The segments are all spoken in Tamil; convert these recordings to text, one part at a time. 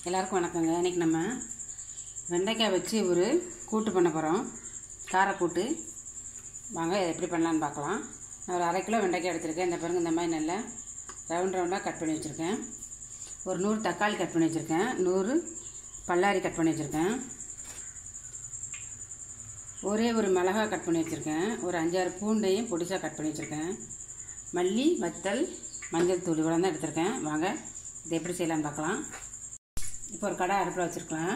எல்லாருக்கும் வணக்கங்க இன்றைக்கி நம்ம வெண்டைக்காய் வச்சு ஒரு கூட்டு பண்ண போகிறோம் காரக்கூட்டு வாங்க இதை எப்படி பண்ணலான்னு பார்க்கலாம் நான் ஒரு அரை கிலோ வெண்டைக்காய் எடுத்திருக்கேன் இந்த பாருங்க இந்த மாதிரி நல்லா ரவுண்ட் ரவுண்டாக கட் பண்ணி வச்சுருக்கேன் ஒரு நூறு தக்காளி கட் பண்ணி வச்சுருக்கேன் நூறு பல்லாரி கட் பண்ணி வச்சுருக்கேன் ஒரே ஒரு மிளகா கட் பண்ணி வச்சுருக்கேன் ஒரு அஞ்சாறு பூண்டையும் பொடிசாக கட் பண்ணி வச்சுருக்கேன் மல்லி வத்தல் மஞ்சள் தூள் இவ்வளோ தான் எடுத்திருக்கேன் வாங்க இதை எப்படி செய்யலாம்னு பார்க்கலாம் இப்போ ஒரு கடை அடுப்பில் வச்சுருக்கலாம்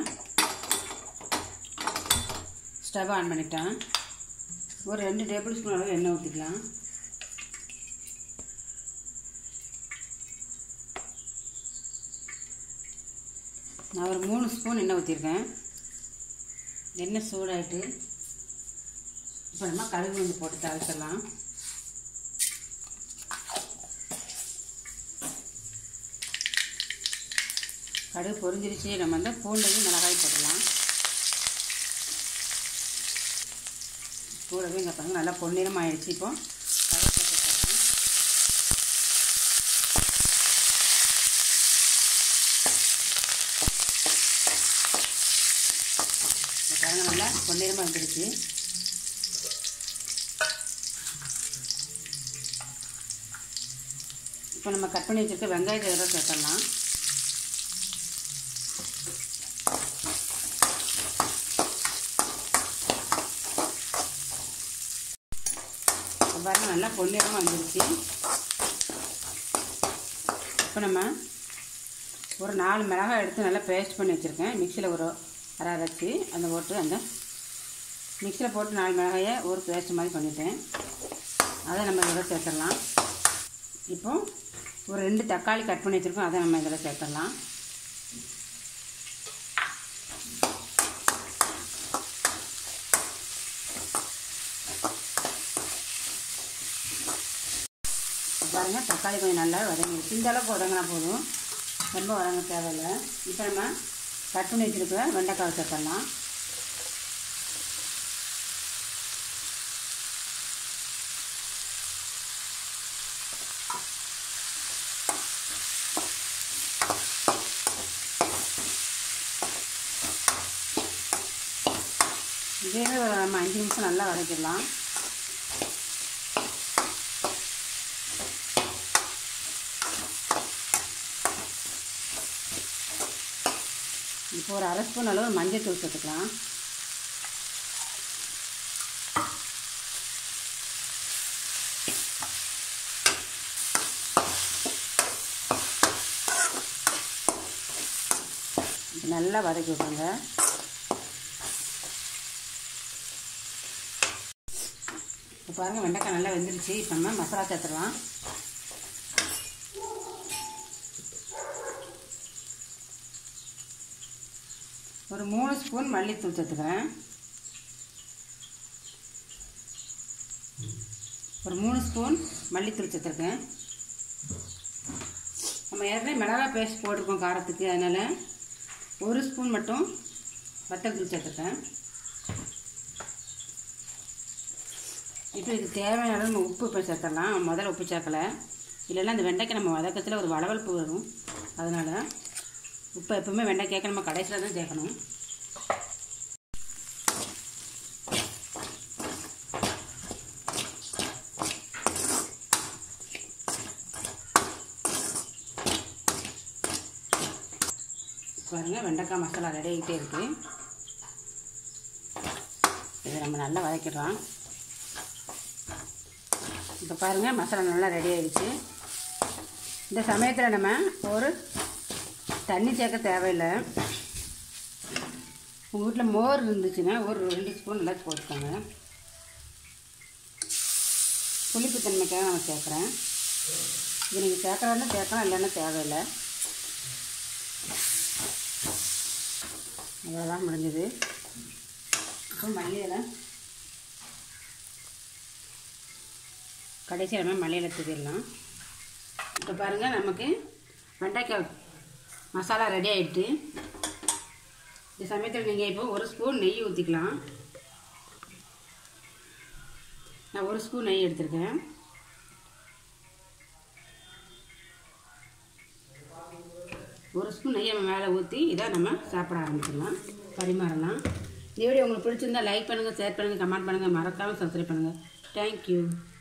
ஸ்டவ் ஆன் பண்ணிட்டேன் ஒரு ரெண்டு டேபிள் ஸ்பூன் அளவு எண்ணெய் ஊற்றிக்கலாம் நான் ஒரு மூணு ஸ்பூன் எண்ணெய் ஊற்றிருக்கேன் எண்ணெய் சூடாயிட்டு இப்போ நம்ம கடுகு வந்து போட்டு தாளிச்சிடலாம் கடுகு பொரிஞ்சிருச்சு நம்ம வந்து பூண்டையும் மிளகாயும் போட்டுடலாம் கூடவே இங்கே பாருங்க நல்லா பொன்னிறம் ஆயிடுச்சு இப்போ கருவேப்பிலை போட்டுடலாம் இந்த பாருங்க நல்லா பொன்னிறமாக வந்துடுச்சு இப்போ நம்ம கட் பண்ணி வச்சுருக்க வெங்காயத்தை இதெல்லாம் சேர்த்துடலாம் பாருங்க நல்லா பொன்னிறமாக வந்துருச்சு இப்போ நம்ம ஒரு நாலு மிளகாய் எடுத்து நல்லா பேஸ்ட் பண்ணி வச்சுருக்கேன் மிக்சியில் ஒரு அரை அரைச்சி அந்த போட்டு அந்த மிக்சியில் போட்டு நாலு மிளகாயை ஒரு பேஸ்ட் மாதிரி பண்ணிட்டேன் அதை நம்ம இதில் சேர்த்துடலாம் இப்போ ஒரு ரெண்டு தக்காளி கட் பண்ணி வச்சுருக்கோம் அதை நம்ம இதில் சேர்த்துடலாம் பாருங்கள் தக்காளி கொஞ்சம் நல்லா வதங்கிடுச்சு இந்த அளவுக்கு வதங்கினா போதும் ரொம்ப வதங்க தேவையில்லை இப்போ நம்ம கட் பண்ணி வச்சுருக்க வெண்டைக்காய் சேர்த்துடலாம் இதே ஒரு நம்ம அஞ்சு நிமிஷம் நல்லா வதக்கிடலாம் இப்போ ஒரு அரை ஸ்பூன் அளவு மஞ்சள் தூள் சேர்த்துக்கலாம் நல்லா வதக்கி விடுங்க இப்போ பாருங்கள் வெண்டைக்காய் நல்லா வெந்துருச்சு இப்போ நம்ம மசாலா சேர்த்துடலாம் ஒரு மூணு ஸ்பூன் மல்லித்தூள் சேர்த்துக்கிறேன் ஒரு மூணு ஸ்பூன் மல்லித்தூள் சேர்த்துருக்கேன் நம்ம ஏற்கனவே மிளகாய் பேஸ்ட் போட்டிருக்கோம் காரத்துக்கு அதனால் ஒரு ஸ்பூன் மட்டும் வத்தத்தூள் சேர்த்துருக்கேன் இப்போ இதுக்கு தேவையான அளவு நம்ம உப்பு இப்போ சேர்த்துடலாம் முதல்ல உப்பு சேர்க்கலை இல்லைன்னா அந்த வெண்டைக்காய் நம்ம வதக்கத்தில் ஒரு வளவளப்பு வரும் அதனால் உப்பு எப்பவுமே வெண்டைக்காய்க்கு நம்ம கடைசியில் தான் சேர்க்கணும் பாருங்கள் வெண்டைக்காய் மசாலா ரெடி ஆகிட்டே இருக்குது இதை நம்ம நல்லா வதக்கிடலாம் இப்போ பாருங்கள் மசாலா நல்லா ரெடி ஆகிடுச்சு இந்த சமயத்தில் நம்ம ஒரு தண்ணி சேர்க்க தேவையில்லை உங்கள் வீட்டில் மோர் இருந்துச்சுன்னா ஒரு ரெண்டு ஸ்பூன் நல்லா போட்டுக்கோங்க புளிப்பு தன்மைக்காக நான் சேர்க்குறேன் இது நீங்கள் சேர்க்குறதா சேர்க்கலாம் இல்லைன்னா தேவையில்லை அவ்வளோதான் முடிஞ்சது அப்புறம் மல்லியில் கடைசி நம்ம மல்லியில் தூக்கிடலாம் இப்போ பாருங்கள் நமக்கு வெண்டைக்காய் மசாலா ரெடி ஆகிட்டு இந்த சமயத்தில் நீங்கள் இப்போ ஒரு ஸ்பூன் நெய் ஊற்றிக்கலாம் நான் ஒரு ஸ்பூன் நெய் எடுத்திருக்கேன் ஒரு ஸ்பூன் நெய்யை நம்ம மேலே ஊற்றி இதை நம்ம சாப்பிட ஆரம்பிச்சிடலாம் பரிமாறலாம் இந்த வீடியோ உங்களுக்கு பிடிச்சிருந்தா லைக் பண்ணுங்கள் ஷேர் பண்ணுங்கள் கமெண்ட் பண்ணுங்கள் மறக்காமல் சப்ஸ்கிரைப் பண்ணுங்கள் தேங்க்யூ